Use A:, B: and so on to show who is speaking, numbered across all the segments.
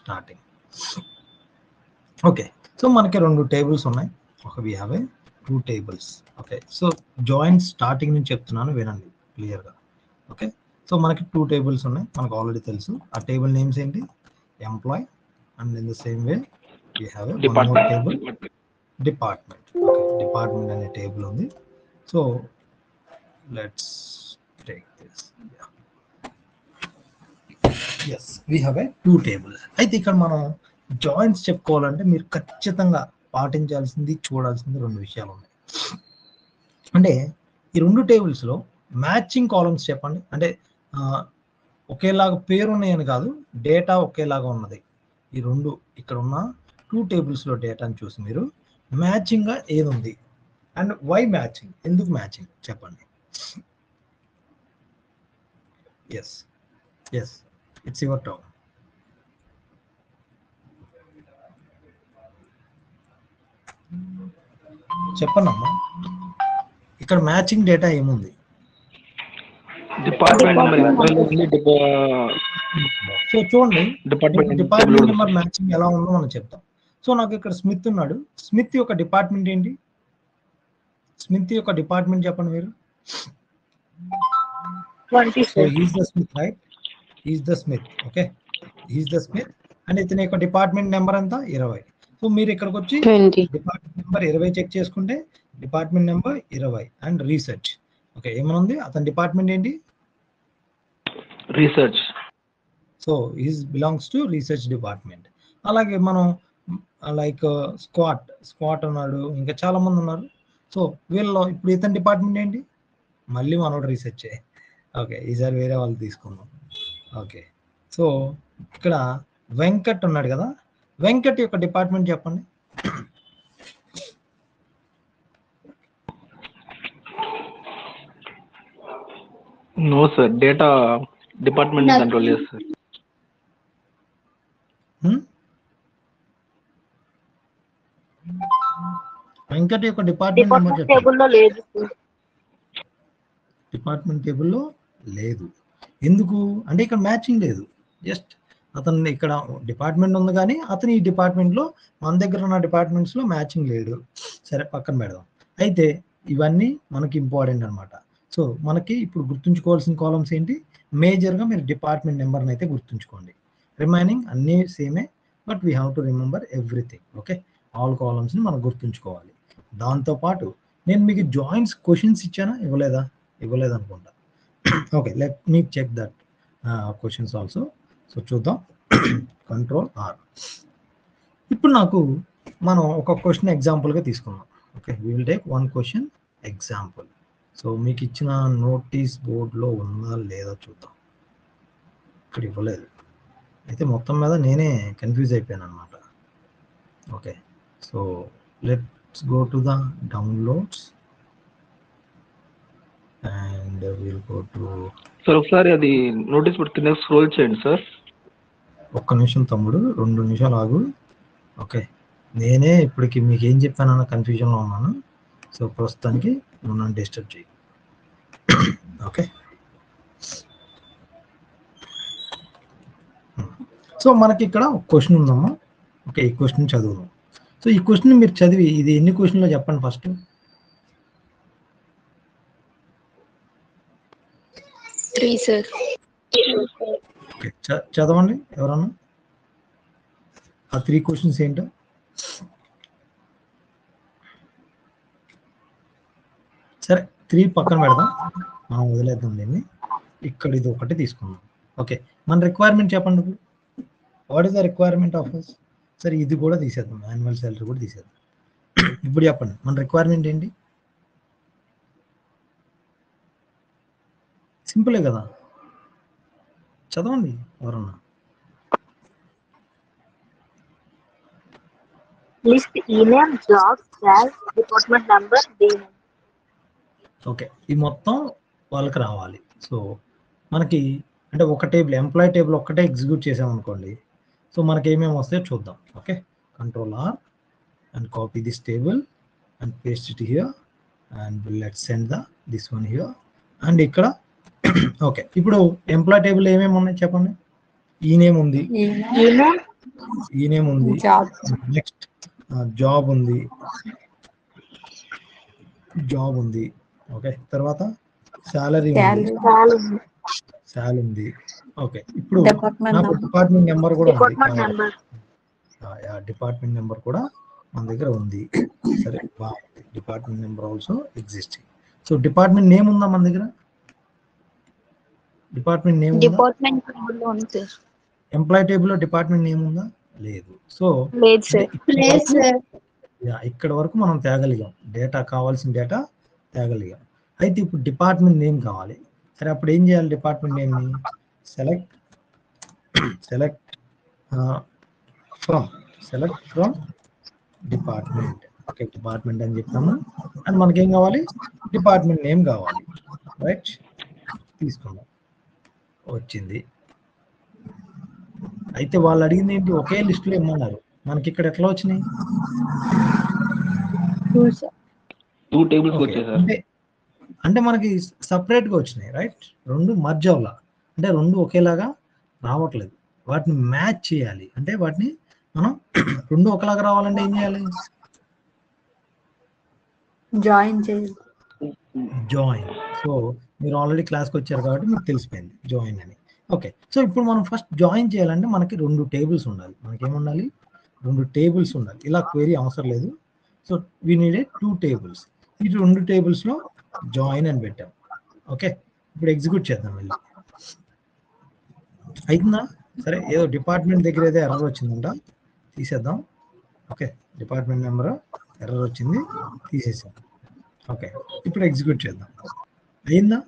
A: Starting okay so మనకి రెండు tables ఉన్నాయి ఒక we have a two tables okay so join starting నుంచి చెప్తున్నాను వినండి క్లియర్గా ఓకే సో మనకి టూ టేబుల్స్ ఉన్నాయి మనకు ఆల్రెడీ తెలుసు ఆ టేబుల్ నేమ్స్ ఏంటి employee and in the same way we have a table
B: department
A: department okay department అనే టేబుల్ ఉంది so let's take this as we have a two tables అయితే ఇక్కడ మనం జాయింట్స్ చెప్పుకోవాలంటే మీరు ఖచ్చితంగా పాటించాల్సింది చూడాల్సింది రెండు విషయాలు ఉన్నాయి అంటే ఈ రెండు టేబుల్స్లో మ్యాచింగ్ కాలమ్స్ చెప్పండి అంటే ఆ, ఒకేలాగా పేరు ఉన్నాయని కాదు డేటా ఒకేలాగా ఉన్నది ఈ రెండు ఇక్కడ ఉన్న టూ టేబుల్స్లో డేటాని చూసి మీరు మ్యాచింగ్గా ఏది ఉంది అండ్ వై మ్యాచింగ్ ఎందుకు మ్యాచింగ్ చెప్పండి yes yes it's your turn చెప్పండి అమ్మా ఇక్కడ మ్యాచింగ్ డేటా ఏముంది
B: డిపార్ట్మెంట్ నెంబర్ ఎంప్లాయీ ఉంది
A: సో చూడండి
B: డిపార్ట్మెంట్
A: డిపార్ట్మెంట్ నెంబర్ మ్యాచింగ్ ఎలా ఉందో మనం చెప్తాం సో నాకు ఇక్కడ స్మిత్ ఉన్నాడు స్మిత్ యొక్క డిపార్ట్మెంట్ ఏంటి స్మిత్ యొక్క డిపార్ట్మెంట్ చెప్పండి మీరు
C: twenty
A: so is the Smith right is the Smith okay is the Smith and ఇతని యొక్క డిపార్ట్మెంట్ నెంబర్ అంతా ఇరవై సో మీరు ఇక్కడికి వచ్చి
C: ట్వంటీ
A: డిపార్ట్మెంట్ నెంబర్ ఇరవై చెక్ చేసుకుంటే డిపార్ట్మెంట్ నెంబర్ ఇరవై అండ్ రీసెర్చ్ ఓకే ఏమనుంది అతని డిపార్ట్మెంట్ ఏంటి
B: research
A: so is belongs to research department అలాగే మనం లైక్ స్క్వాట్ స్క్వాట్ ఉన్నాడు ఇంకా చాలా మంది ఉన్నారు సో వీళ్ళలో ఇప్పుడు ఇతని డిపార్ట్మెంట్ ఏంటి మళ్ళీ మనోడు రీసెర్చ్ ఓకే ఈసారి వేరే వాళ్ళు తీసుకుందాం ఓకే సో ఇక్కడ వెంకట్ ఉన్నాడు కదా వెంకట్ యొక్క డిపార్ట్మెంట్ చెప్పండి
B: no sir data department control లేదు సార్
A: హ్మ్? వెంకట్ యొక్క డిపార్ట్మెంట్ నెంబర్
C: డిపార్ట్మెంట్
A: చెప్పండి
C: టేబుల్లో లేదు సార్.
A: డిపార్ట్మెంట్ టేబుల్లో లేదు ఎందుకు అంటే ఇక్కడ మ్యాచింగ్ లేదు జస్ట్ అతను ఇక్కడ డిపార్ట్మెంట్ ఉంది కానీ అతని ఈ డిపార్ట్మెంట్లో మన దగ్గర ఉన్న డిపార్ట్మెంట్స్లో మ్యాచింగ్ లేడు సరే పక్కన పెడదాం అయితే ఇవన్నీ మనకి ఇంపార్టెంట్ అన్నమాట సో మనకి ఇప్పుడు గుర్తుంచుకోవాల్సిన కాలమ్స్ ఏంటి మేజర్గా మీరు డిపార్ట్మెంట్ నెంబర్ని అయితే గుర్తుంచుకోండి రిమైనింగ్ అన్నీ సేమే but we have to remember everything okay all కాలమ్స్ని మనం గుర్తుంచుకోవాలి దాంతోపాటు నేను మీకు జాయింట్స్ క్వశ్చన్స్ ఇచ్చానా ఇవ్వలేదా ఇవ్వలేదు అనుకుంటా okay let me check that questions also so చూద్దాం కంట్రోల్ ఆర్ ఇప్పుడు నాకు మనం ఒక క్వశ్చన్ ఎగ్జాంపుల్గా తీసుకుందాం okay we will take one question example so మీకు ఇచ్చిన నోటీస్ బోర్డులో ఉందా లేదా చూద్దాం ఇక్కడ ఇవ్వలేదు అయితే మొత్తం మీద నేనే కన్ఫ్యూజ్ అయిపోయాను అనమాట okay so let's go to the downloads and will go to
B: sir ఒకసారి అది నోటీస్ బోర్డ్ కింద స్క్రోల్ చేయండి సార్
A: ఒక్క నిమిషం తమ్ముడు రెండు నిమిషాలు ఆగు ఓకే నేనే ఇప్పటికి మీకు ఏం చెప్పానన్న కన్ఫ్యూజన్లో ఉన్నాను సో ప్రస్తుతానికి నువ్వు నన్ను డిస్టర్బ్ చేయి ఓకే సో మనకి ఇక్కడ ఒక క్వశ్చన్ ఉందమ్మా ఓకే ఈ క్వశ్చన్ చదువుదాం సో ఈ క్వశ్చన్ మీరు చదివి ఇది ఎన్ని క్వశ్చన్లో చెప్పండి ఫస్ట్
C: త్రీ సార్
A: ఓకే చ- చదవండి ఎవరన్నా ఆ త్రీ క్వశ్చన్స్ ఏంటో సరే త్రీ పక్కన పెడదాం మనం వదిలేద్దాం దీన్ని ఇక్కడ ఇది ఒకటి తీసుకుందాం ఓకే మన రిక్వైర్మెంట్ చెప్పండి ఇప్పుడు what is the requirement of us సరే ఇది కూడా తీసేద్దాం యాన్యువల్ సాలరీ కూడా తీసేద్దాం ఇప్పుడు చెప్పండి మన రిక్వైర్మెంట్ ఏంటి సింపులే కదా చదవండి ఎవరన్నా
C: list email job class department number దేని
A: ఓకే ఈ మొత్తం వాళ్ళకి రావాలి సో మనకి అంటే ఒక టేబుల్ ఎంప్లాయ్ టేబుల్ ఒక్కటే ఎగ్జిక్యూట్ చేసామనుకోండి సో మనకి ఏమేమి వస్తాయో చూద్దాం okay control R and copy this table and paste it here and let send the this one here and ఇక్కడ ఓకే ఇప్పుడు ఎంప్లాయ్ టేబుల్ ఏమేమి ఉన్నాయి చెప్పండి ఈ నేమ్ ఉంది
C: ఈమెయిల్
A: ఈ నేమ్ ఉంది
D: జాబ్
A: నెక్స్ట్ జాబ్ ఉంది జాబ్ ఉంది ఓకే తర్వాత శాలరీ ఉంది
D: శాలరీ
A: శాల్ ఉంది ఓకే ఇప్పుడు
D: డిపార్ట్మెంట్
A: నాకు డిపార్ట్మెంట్ నెంబర్ కూడా ఉంది
C: డిపార్ట్మెంట్ నెంబర్
A: డిపార్ట్మెంట్ నెంబర్ కూడా మన దగ్గర ఉంది సరే బాగుంది department number also existing so department name ఉందా మన దగ్గర డిపార్ట్మెంట్ నేమ్ ఉందా
C: డిపార్ట్మెంట్ లో ఉంది సార్
A: ఎంప్లాయ్ టేబుల్ లో డిపార్ట్మెంట్ నేమ్ ఉందా లేదు సో
C: లేదు సార్
A: లేదు సార్ ఇక్కడ వరకు మనం తేగలిగాం డేటా కావాల్సిన డేటా తేగలిగాం అయితే ఇప్పుడు డిపార్ట్మెంట్ నేమ్ కావాలి సరే అప్పుడు ఏం చేయాలి డిపార్ట్మెంట్ నేమ్ ని select select from select from department okay department అని చెప్తాము అండ్ మనకేం కావాలి డిపార్ట్మెంట్ నేమ్ కావాలి రైట్ తీసుకుందాం వచ్చింది అయితే వాళ్ళు అడిగింది ఏంటి ఒకే లిస్టులో ఇమ్మన్నారు మనకి ఇక్కడ ఎట్లా వచ్చినాయి
B: టూ టేబుల్స్
A: Okay.
B: వచ్చాయి సార్
A: అంటే అంటే మనకి సపరేట్ గా వచ్చినాయి రైట్ రెండు మర్జ్ అవ్వాల అంటే రెండు ఒకేలాగా రావట్లేదు వాటిని మ్యాచ్ చేయాలి అంటే వాటిని మనం రెండు ఒకలాగా రావాలంటే ఏం చేయాలి
D: జాయిన్ చేయాలి
A: జాయిన్ సో మీరు ఆల్రెడీ క్లాస్కి వచ్చారు కాబట్టి మీకు తెలిసిపోయింది జాయిన్ అని ఓకే సో ఇప్పుడు మనం ఫస్ట్ జాయిన్ చేయాలంటే మనకి రెండు టేబుల్స్ ఉండాలి మనకి ఏముండాలి రెండు టేబుల్స్ ఉండాలి ఇలా క్వెరీ అవసరం లేదు so we need two tables ఈ రెండు tables లో జాయిన్ అని పెట్టాం ఓకే ఇప్పుడు ఎగ్జిక్యూట్ చేద్దాం వెళ్ళి అవుతుందా సరే ఏదో డిపార్ట్మెంట్ దగ్గర ఏదో ఎర్రర్ వచ్చిందంట తీసేద్దాం ఓకే డిపార్ట్మెంట్ నెంబర్ ఎర్రర్ వచ్చింది తీసేసాం ఓకే ఇప్పుడు ఎగ్జిక్యూట్ చేద్దాం అయిందా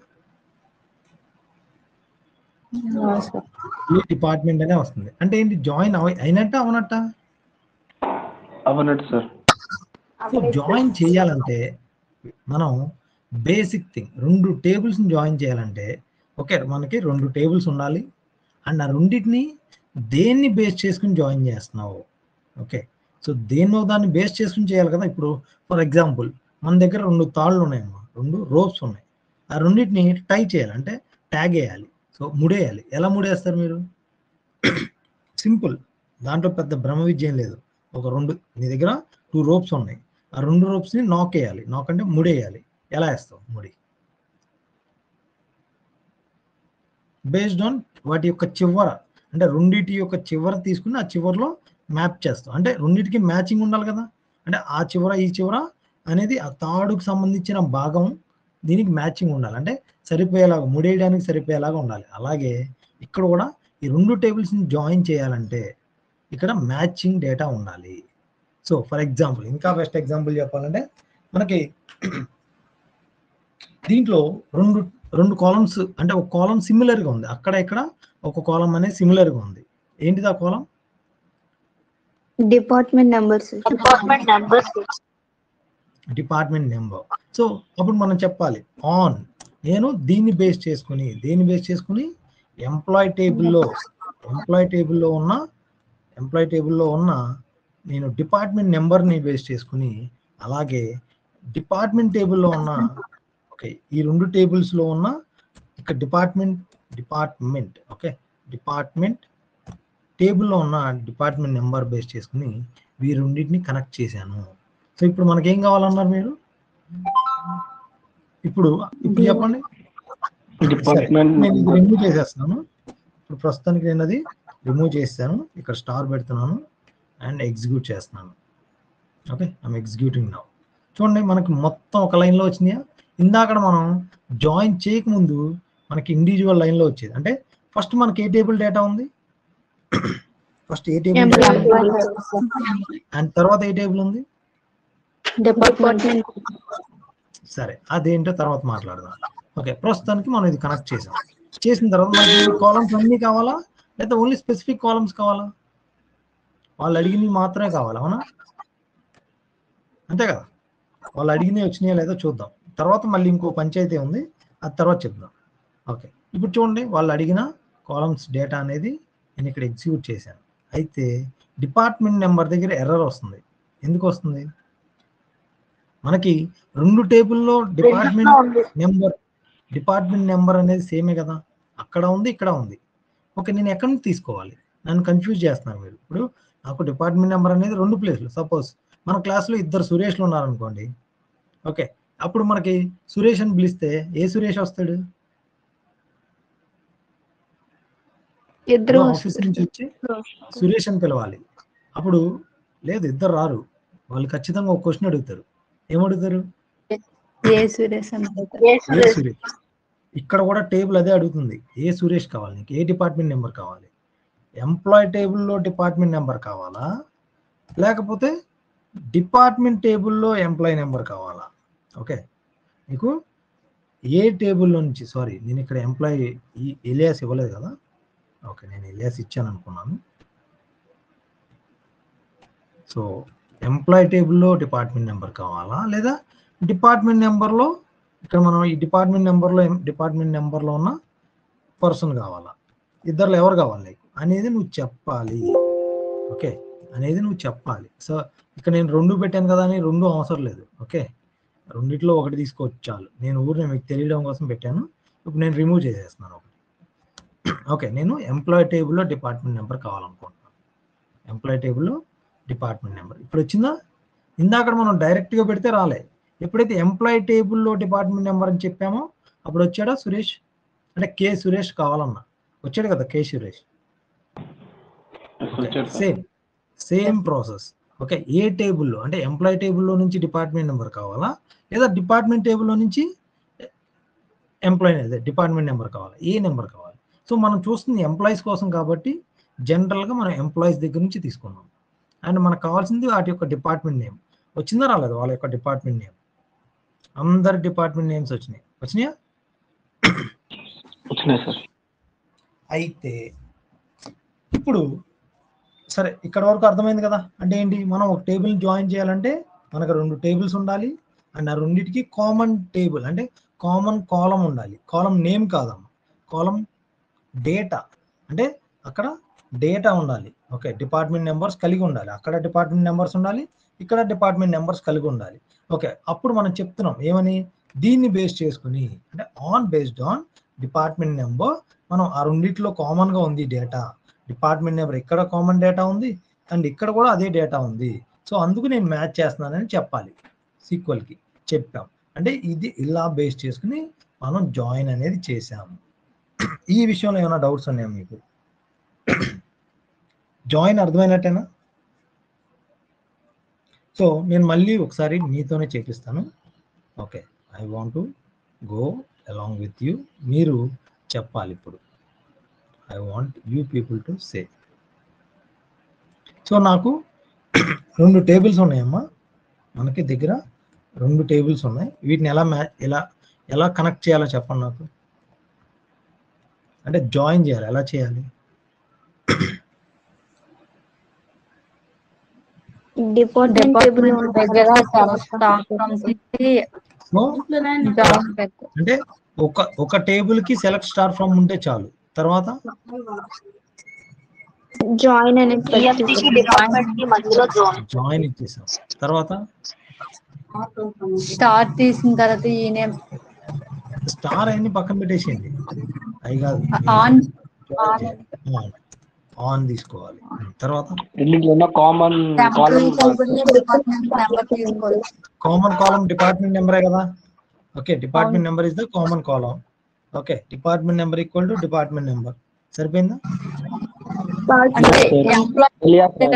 D: సార్
A: ఈ డిపార్ట్మెంట్ అనే వస్తుంది అంటే ఏంటి జాయిన్ అయినట్ట అవనట్ట
B: అవన్నట్టు సార్
A: సో జాయిన్ చేయాలంటే మనం బేసిక్ థింగ్ రెండు టేబుల్స్ జాయిన్ చేయాలంటే ఓకే మనకి రెండు టేబుల్స్ ఉండాలి అండ్ ఆ రెండింటిని దేన్ని బేస్ చేసుకుని జాయిన్ చేస్తున్నావు ఓకే సో దేన్నో దాన్ని బేస్ చేసుకుని చేయాలి కదా ఇప్పుడు ఫర్ ఎగ్జాంపుల్ మన దగ్గర రెండు తాళ్ళు ఉన్నాయమ్మా రెండు రోప్స్ ఉన్నాయి ఆ రెండింటిని టై చేయాలి అంటే ట్యాగ్ వేయాలి సో ముడేయాలి ఎలా ముడేస్తారు మీరు సింపుల్ దాంట్లో పెద్ద బ్రహ్మ విద్యం లేదు ఒక రెండు నీ దగ్గర టూ రోప్స్ ఉన్నాయి ఆ రెండు ropes ని నాక్ వేయాలి నాక్ అంటే ముడేయాలి ఎలా వేస్తావు ముడి బేస్డ్ ఆన్ వాటి యొక్క చివర అంటే రెండిటి యొక్క చివర తీసుకుని ఆ చివరలో మ్యాప్ చేస్తాం అంటే రెండిటికి మ్యాచింగ్ ఉండాలి కదా అంటే ఆ చివర ఈ చివర అనేది ఆ తాడుకు సంబంధించిన భాగం దీనికి మ్యాచింగ్ ఉండాలి అంటే సరిపోయేలాగా ముడేయడానికి సరిపోయేలాగా ఉండాలి అలాగే ఇక్కడ కూడా ఈ రెండు టేబుల్స్ని జాయిన్ చేయాలంటే ఇక్కడ మ్యాచింగ్ డేటా ఉండాలి సో ఫర్ ఎగ్జాంపుల్ ఇంకా బెస్ట్ ఎగ్జాంపుల్ చెప్పాలంటే మనకి దీంట్లో రెండు రెండు కాలమ్స్ అంటే ఒక కాలం సిమిలర్ గా ఉంది అక్కడ ఇక్కడ ఒక కాలం అనేది సిమిలర్ గా ఉంది ఏంటిది ఆ column
D: department numbers
C: department number
A: department number so అప్పుడు మనం చెప్పాలి ఆన్ నేను దీన్ని బేస్ చేసుకుని దీన్ని బేస్ చేసుకుని ఎంప్లాయ్ టేబుల్లో ఎంప్లాయ్ టేబుల్లో ఉన్న ఎంప్లాయ్ టేబుల్లో ఉన్న నేను డిపార్ట్మెంట్ నెంబర్ని బేస్ చేసుకుని అలాగే డిపార్ట్మెంట్ టేబుల్లో ఉన్న ఓకే ఈ రెండు టేబుల్స్లో ఉన్న ఇక్కడ డిపార్ట్మెంట్ డిపార్ట్మెంట్ ఓకే డిపార్ట్మెంట్ టేబుల్లో ఉన్న డిపార్ట్మెంట్ నెంబర్ బేస్ చేసుకుని ఈ రెండింటిని కనెక్ట్ చేశాను సో ఇప్పుడు మనకేం కావాలన్నారు మీరు ఇప్పుడు ఇప్పుడు చెప్పండి సరే,
B: డిపార్ట్మెంట్
A: నేను ఇది రిమూవ్ చేసేస్తాను ఇప్పుడు ప్రస్తుతానికి నేను అది రిమూవ్ చేస్తాను ఇక్కడ స్టార్ పెడుతున్నాను అండ్ ఎగ్జిక్యూట్ చేస్తున్నాను ఓకే ఐమ్ ఎగ్జిక్యూటింగ్ నౌ చూడండి మనకి మొత్తం ఒక లైన్లో వచ్చినాయా ఇందాక మనం జాయిన్ చేయకముందు మనకి ఇండివిజువల్ లైన్లో వచ్చేది అంటే ఫస్ట్ మనకి ఏ టేబుల్ డేటా ఉంది ఫస్ట్ ఏ టేబుల్ అండ్ తర్వాత ఏ టేబుల్ ఉంది
D: డిపార్ట్మెంట్
A: సరే అదేంటో తర్వాత మాట్లాడదాం ఓకే ప్రస్తుతానికి మనం ఇది కనెక్ట్ చేసాం చేసిన తర్వాత మనకి కాలమ్స్ అన్ని కావాలా లేదా ఓన్లీ స్పెసిఫిక్ కాలమ్స్ కావాలా వాళ్ళు అడిగింది మాత్రమే కావాలా అవునా అంతే కదా వాళ్ళు అడిగినవి వచ్చినాయో లేదో చూద్దాం తర్వాత మళ్ళీ ఇంకో పంచాయతీ ఉంది అది తర్వాత చెప్దాం ఓకే ఇప్పుడు చూడండి వాళ్ళు అడిగిన కాలమ్స్ డేటా అనేది నేను ఇక్కడ ఎగ్జిక్యూట్ చేశాను అయితే డిపార్ట్మెంట్ నెంబర్ దగ్గర ఎర్రర్ వస్తుంది ఎందుకు వస్తుంది మనకి రెండు టేబుల్లో డిపార్ట్మెంట్
C: ఉంది
A: నెంబర్ డిపార్ట్మెంట్ నెంబర్ అనేది సేమే కదా అక్కడ ఉంది ఇక్కడ ఉంది ఓకే నేను ఎక్కడి నుంచి తీసుకోవాలి నన్ను కన్ఫ్యూజ్ చేస్తున్నాను మీరు ఇప్పుడు నాకు డిపార్ట్మెంట్ నెంబర్ అనేది రెండు ప్లేస్లు సపోజ్ మన క్లాస్లో ఇద్దరు సురేష్లు ఉన్నారనుకోండి ఓకే అప్పుడు మనకి సురేష్ అని పిలిస్తే ఏ సురేష్ వస్తాడు
D: ఇద్దరు
A: ఆఫీస్ నుంచి వచ్చి సురేష్ అని పిలవాలి అప్పుడు లేదు ఇద్దరు రారు వాళ్ళు ఖచ్చితంగా ఒక క్వశ్చన్ అడుగుతారు ఏమడుగుతారు
D: ఏ సురేష్ అని అడుగుతారు.
C: ఏ
A: ఏ
C: సురేష్
A: సురేష్ ఇక్కడ కూడా టేబుల్ అదే అడుగుతుంది ఏ సురేష్ కావాలి నీకు ఏ డిపార్ట్మెంట్ నెంబర్ కావాలి ఎంప్లాయ్ టేబుల్లో డిపార్ట్మెంట్ నెంబర్ కావాలా లేకపోతే డిపార్ట్మెంట్ టేబుల్లో ఎంప్లాయ్ నెంబర్ కావాలా ఓకే నీకు ఏ టేబుల్లో నుంచి సారీ నేను ఇక్కడ ఎంప్లాయ్ ఈ ఎలియాస్ ఇవ్వలేదు కదా ఓకే నేను ఎలియాస్ ఇచ్చాను అనుకున్నాను సో ఎంప్లాయ్ టేబుల్లో డిపార్ట్మెంట్ నెంబర్ కావాలా లేదా డిపార్ట్మెంట్ నెంబర్లో ఇక్కడ మనం ఈ డిపార్ట్మెంట్ నెంబర్లో డిపార్ట్మెంట్ నెంబర్లో ఉన్న పర్సన్ కావాలా ఇద్దరు ఎవరు కావాలి నీకు అనేది నువ్వు చెప్పాలి ఓకే అనేది నువ్వు చెప్పాలి సో ఇక్కడ నేను రెండు పెట్టాను కదా అని రెండు అవసరం లేదు ఓకే రెండిట్లో ఒకటి తీసుకోవచ్చు చాలు నేను ఊరిని మీకు తెలియడం కోసం పెట్టాను ఇప్పుడు నేను రిమూవ్ చేసేస్తున్నాను ఒకటి ఓకే నేను ఎంప్లాయ్ టేబుల్లో డిపార్ట్మెంట్ నెంబర్ కావాలనుకుంటున్నాను ఎంప్లాయ్ టేబుల్లో డిపార్ట్మెంట్ నెంబర్ ఇప్పుడు వచ్చిందా ఇందాక మనం డైరెక్ట్గా పెడితే రాలే ఎప్పుడైతే ఎంప్లాయ్ టేబుల్లో డిపార్ట్మెంట్ నెంబర్ అని చెప్పామో అప్పుడు వచ్చాడా సురేష్ అంటే కే సురేష్ కావాలన్నా వచ్చాడు కదా కే సురేష్
B: వచ్చాడు sir
A: same same process okay ఏ టేబుల్లో అంటే ఎంప్లాయ్ టేబుల్లో నుంచి డిపార్ట్మెంట్ నెంబర్ కావాలా లేదా డిపార్ట్మెంట్ టేబుల్లో నుంచి ఎంప్లాయ్ అదే డిపార్ట్మెంట్ నెంబర్ కావాలా ఏ నెంబర్ కావాలి సో మనం చూస్తుంది ఎంప్లాయీస్ కోసం కాబట్టి జనరల్గా మనం ఎంప్లాయీస్ దగ్గర నుంచి తీసుకున్నాం అండ్ మనకు కావాల్సింది వాటి యొక్క డిపార్ట్మెంట్ నేమ్ వచ్చిందా రాలేదు వాళ్ళ యొక్క డిపార్ట్మెంట్ నేమ్ అందరి డిపార్ట్మెంట్ నేమ్స్ వచ్చినాయి వచ్చినాయా
B: వచ్చినాయి సార్
A: అయితే ఇప్పుడు సరే ఇక్కడ వరకు అర్థమైంది కదా అంటే ఏంటి మనం ఒక టేబుల్ జాయిన్ చేయాలంటే మనకు రెండు టేబుల్స్ ఉండాలి అండ్ ఆ రెండింటికి కామన్ టేబుల్ అంటే కామన్ కాలం ఉండాలి కాలం నేమ్ కాదమ్మా కాలం డేటా అంటే అక్కడ డేటా ఉండాలి ఓకే డిపార్ట్మెంట్ నెంబర్స్ కలిగి ఉండాలి అక్కడ డిపార్ట్మెంట్ నెంబర్స్ ఉండాలి ఇక్కడ డిపార్ట్మెంట్ నెంబర్స్ కలిగి ఉండాలి ఓకే అప్పుడు మనం చెప్తున్నాం ఏమని దీన్ని బేస్ చేసుకుని అంటే on based on department number మనం ఆ రెండిట్లో కామన్ గా ఉంది డేటా డిపార్ట్మెంట్ నెంబర్ ఇక్కడ కామన్ డేటా ఉంది అండ్ ఇక్కడ కూడా అదే డేటా ఉంది సో అందుకు నేను మ్యాచ్ చేస్తున్నానని చెప్పాలి సీక్వల్ కి చెప్పాం అంటే ఇది ఇలా బేస్ చేసుకుని మనం జాయిన్ అనేది చేసాము ఈ విషయంలో ఏమైనా డౌట్స్ ఉన్నాయా మీకు జాయిన్ అర్థమైనట్టేనా సో నేను మళ్ళీ ఒకసారి మీతోనే చేపిస్తాను okay I want to go along with you మీరు చెప్పాలి ఇప్పుడు I want you people to say so నాకు రెండు టేబుల్స్ ఉన్నాయమ్మా మనకి దగ్గర రెండు టేబుల్స్ ఉన్నాయి వీటిని ఎలా మ్యా ఎలా ఎలా కనెక్ట్ చేయాలో చెప్పండి నాకు అంటే జాయిన్ చేయాలి ఎలా చేయాలి
D: డిపార్ట్మెంట్ టేబుల్
C: దగ్గర చాలా
A: సో అంటే ఒక ఒక టేబుల్ కి సెలెక్ట్ స్టార్ ఫ్రమ్ ఉంటే చాలు తర్వాత
D: జాయిన్ అనేది
C: ఈఎంసీకి డిపార్ట్మెంట్ కి మధ్యలో జోన్
A: జాయిన్ ఇచ్చేసాం తర్వాత
D: స్టార్ట్ తీసిన తర్వాత ఈ నేమ్
A: స్టార్ అన్ని పక్కన పెట్టేసేయండి అవి కాదు
D: ఆన్
A: ఆన్ తీసుకోవాలి తర్వాత
B: రెండింటిలో ఉన్న కామన్ కాలం
D: డిపార్ట్మెంట్ నెంబర్ తీసుకోవాలి
A: కామన్ కాలం డిపార్ట్మెంట్ నెంబరే కదా okay department number is the common column okay department number equal to department number సరిపోయిందా
D: అంటే ఎంప్లాయ్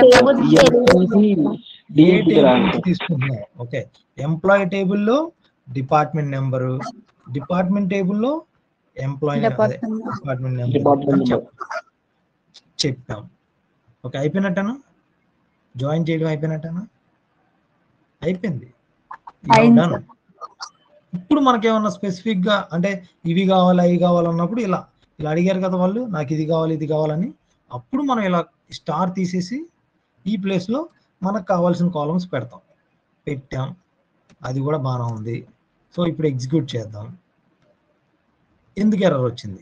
A: ఏ టేబుల్ నుంచి తీసుకుంటున్నాం ఓకే ఎంప్లాయ్ టేబుల్లో డిపార్ట్మెంట్ నెంబరు డిపార్ట్మెంట్ టేబుల్లో ఎంప్లాయ్
D: Department.
A: డిపార్ట్మెంట్
B: Department
A: నెంబర్
B: number.
A: చెప్పాం ఓకే అయిపోయినట్టేనా జాయిన్ చేయడం అయిపోయినట్టేనా అయిపోయింది You have
D: అయింది
A: done.
D: సార్.
A: ఇప్పుడు మనకేమన్నా స్పెసిఫిక్ గా అంటే ఇవి కావాలి అవి కావాలన్నప్పుడు ఇలా ఇలా అడిగారు కదా వాళ్ళు నాకు ఇది కావాలి ఇది కావాలని అప్పుడు మనం ఇలా స్టార్ తీసేసి ఈ ప్లేస్ లో మనకు కావాల్సిన కాలమ్స్ పెడతాం పెట్టాం అది కూడా బాగానే ఉంది సో ఇప్పుడు ఎగ్జిక్యూట్ చేద్దాం ఎందుకు ఎర్రర్ వచ్చింది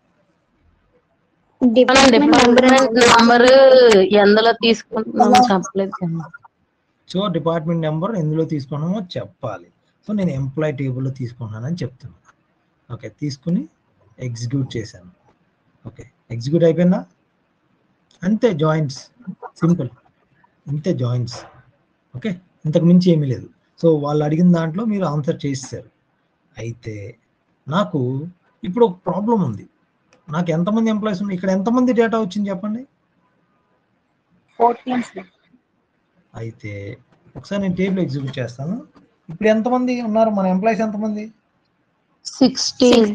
C: డిపార్ట్మెంట్ నంబర్ ఎందులో తీసుకుంటున్నాం చెప్పలేదు కదా.
A: సో డిపార్ట్మెంట్ నెంబర్ ఎందులో తీసుకున్నామో చెప్పాలి సో నేను ఎంప్లాయ్ టేబుల్లో తీసుకున్నానని చెప్తున్నాను ఓకే తీసుకుని ఎగ్జిక్యూట్ చేశాను ఓకే ఎగ్జిక్యూట్ అయిపోయిందా అంతే జాయింట్స్ సింపుల్ ఇంతే జాయిన్స్ ఓకే ఇంతకు మించి ఏమీ లేదు సో వాళ్ళు అడిగిన దాంట్లో మీరు ఆన్సర్ చేసేసారు అయితే నాకు ఇప్పుడు ఒక ప్రాబ్లం ఉంది నాకు ఎంతమంది ఎంప్లాయీస్ ఉన్నాయి ఇక్కడ ఎంతమంది డేటా వచ్చింది చెప్పండి
C: ఫోర్టీన్ సార్
A: అయితే ఒకసారి నేను టేబుల్ ఎగ్జిక్యూట్ చేస్తాను ఇప్పుడు ఎంతమంది ఉన్నారు మన ఎంప్లాయీస్ ఎంతమంది
D: సిక్స్టీన్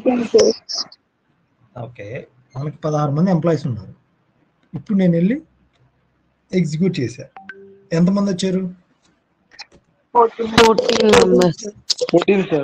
A: ఓకే మనకి పదహారు మంది ఎంప్లాయీస్ ఉన్నారు ఇప్పుడు నేను వెళ్ళి ఎగ్జిక్యూట్ చేశా ఎంతమంది వచ్చారు
C: fourteen
D: fourteen members
B: fourteen sir